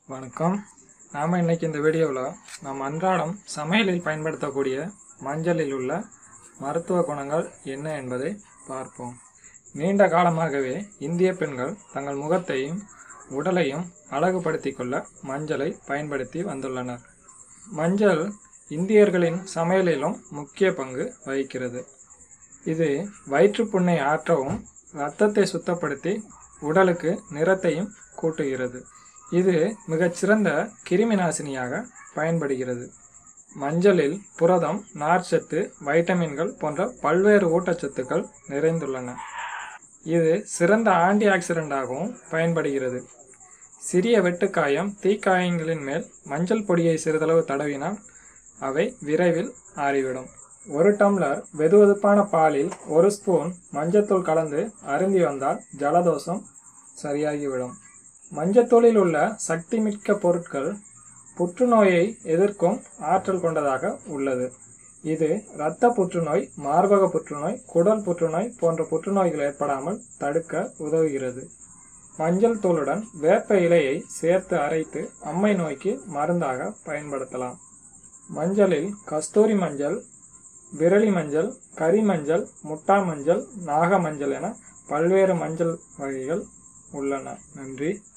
வணக்கம் நாம் இன்னைக்கு இந்த வீடியோவில் நாம் அன்றாடம் சமையலில் பயன்படுத்தக்கூடிய மஞ்சளில் உள்ள மருத்துவ குணங்கள் என்ன என்பதை பார்ப்போம் நீண்ட காலமாகவே இந்திய பெண்கள் தங்கள் முகத்தையும் உடலையும் அழகுபடுத்திக் கொள்ள மஞ்சளை பயன்படுத்தி வந்துள்ளனர் மஞ்சள் இந்தியர்களின் சமையலிலும் முக்கிய பங்கு வகிக்கிறது இது வயிற்றுப்புண்ணை ஆற்றவும் இரத்தத்தை சுத்தப்படுத்தி உடலுக்கு நிறத்தையும் கூட்டுகிறது இது மிகச்சிறந்த கிருமி நாசினியாக பயன்படுகிறது மஞ்சளில் புரதம் நார்ச்சத்து வைட்டமின்கள் போன்ற பல்வேறு ஊட்டச்சத்துக்கள் நிறைந்துள்ளன இது சிறந்த ஆன்டி ஆக்சிடென்டாகவும் பயன்படுகிறது சிறிய வெட்டுக்காயம் தீக்காயங்களின் மேல் மஞ்சள் பொடியை சிறிதளவு தடவினால் அவை விரைவில் ஆறிவிடும் ஒரு டம்ளர் வெதுவெதுப்பான பாலில் ஒரு ஸ்பூன் மஞ்சத்தூள் கலந்து அருந்தி வந்தால் ஜலதோஷம் சரியாகிவிடும் மஞ்சத்தூளில் உள்ள சக்திமிக்க பொருட்கள் புற்றுநோயை எதிர்க்கும் ஆற்றல் கொண்டதாக உள்ளது இது இரத்த புற்றுநோய் மார்பக புற்றுநோய் குடல் புற்றுநோய் போன்ற புற்றுநோய்கள் ஏற்படாமல் தடுக்க உதவுகிறது மஞ்சள் தூளுடன் வேப்ப இலையை சேர்த்து அரைத்து அம்மை நோய்க்கு மருந்தாக பயன்படுத்தலாம் மஞ்சளில் கஸ்தூரி மஞ்சள் விரலி மஞ்சள் கரி மஞ்சள் முட்டா மஞ்சள் நாக மஞ்சள் என பல்வேறு மஞ்சள் வகைகள் உள்ளன நன்றி